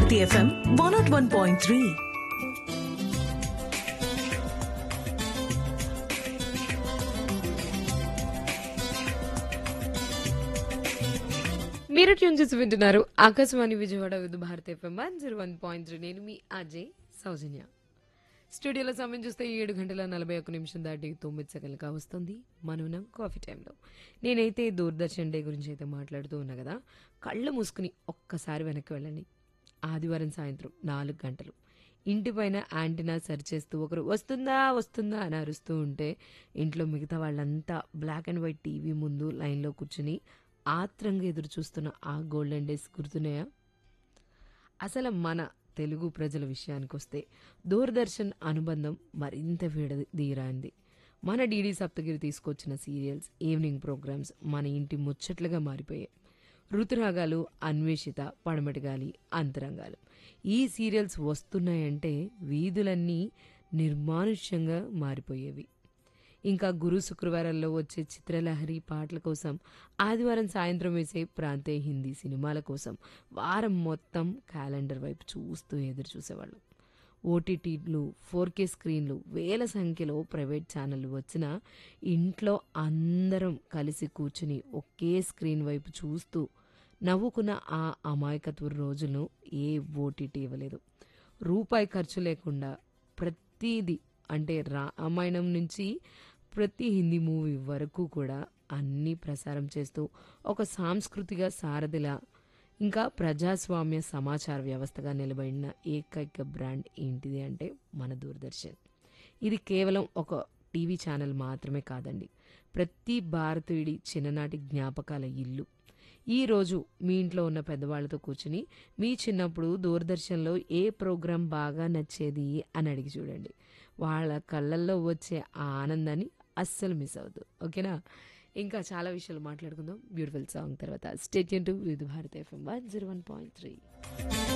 Bharati FM one nought one point three మీరు tune చేసి వింటున్నారు Akashvani Vijayawada with Bharat FM one zero one point three నేను మీ అజయ్ సౌజన్య స్టూడియోలో సమయం చూస్తే ఏడు గంటల నలభై ఒక్క నిమిషం దాటి తొమ్మిది సెకండ్లుగా వస్తుంది మననం కాఫీ టైంలో నేనైతే దూరదర్శన్ డే గురించి అయితే మాట్లాడుతూ ఉన్నా కదా కళ్ళు మూసుకుని ఒక్కసారి వెనక్కి వెళ్ళండి ఆదివారం సాయంత్రం నాలుగు గంటలు ఇంటిపైన యాంటీనా సెర్చ్ చేస్తూ ఒకరు వస్తుందా వస్తుందా అని అరుస్తూ ఉంటే ఇంట్లో మిగతా వాళ్ళంతా బ్లాక్ అండ్ వైట్ టీవీ ముందు లైన్లో కూర్చుని ఆత్రంగా ఎదురు చూస్తున్న ఆ గోల్డెన్ డేస్ గుర్తున్నాయా అసలు మన తెలుగు ప్రజల విషయానికి వస్తే దూరదర్శన్ అనుబంధం మరింత విడదీరాంది మన డీడీ సప్తగిరి తీసుకొచ్చిన సీరియల్స్ ఈవినింగ్ ప్రోగ్రామ్స్ మన ఇంటి ముచ్చట్లుగా మారిపోయాయి ఋతురాగాలు అన్వేషిత పడమటిగాలి అంతరంగాలు ఈ సీరియల్స్ వస్తున్నాయంటే వీధులన్నీ నిర్మానుష్యంగా మారిపోయేవి ఇంకా గురు శుక్రవారాల్లో వచ్చే చిత్రలహరి పాటల కోసం ఆదివారం సాయంత్రం వేసే ప్రాంతీయ హిందీ సినిమాల కోసం వారం మొత్తం క్యాలెండర్ వైపు చూస్తూ ఎదురు చూసేవాళ్ళం ఓటీటీలు ఫోర్ కే స్క్రీన్లు వేల సంఖ్యలో ప్రైవేట్ ఛానళ్ళు వచ్చినా ఇంట్లో అందరం కలిసి కూర్చుని ఒకే స్క్రీన్ వైపు చూస్తూ నవ్వుకున్న ఆ అమాయకత్వ రోజులను ఏ ఓటీటీ ఇవ్వలేదు రూపాయి ఖర్చు లేకుండా ప్రతిదీ అంటే రామాయణం నుంచి ప్రతి హిందీ మూవీ వరకు కూడా అన్నీ ప్రసారం చేస్తూ ఒక సాంస్కృతిక సారథిలా ఇంకా ప్రజాస్వామ్య సమాచార వ్యవస్థగా నిలబడిన ఏకైక బ్రాండ్ ఏంటిది అంటే మన దూరదర్శన్ ఇది కేవలం ఒక టీవీ ఛానల్ మాత్రమే కాదండి ప్రతి భారతీయుడి చిన్ననాటి జ్ఞాపకాల ఇల్లు ఈ రోజు మీ ఇంట్లో ఉన్న పెద్దవాళ్ళతో కూర్చుని మీ చిన్నప్పుడు దూరదర్శన్లో ఏ ప్రోగ్రాం బాగా నచ్చేది అని అడిగి చూడండి వాళ్ళ కళ్ళల్లో వచ్చే ఆ ఆనందాన్ని అస్సలు మిస్ అవ్వద్దు ఓకేనా ఇంకా చాలా విషయాలు మాట్లాడుకుందాం బ్యూటిఫుల్ సాంగ్ తర్వాత స్టేట్ టు విధు Bharat FM one zero one point three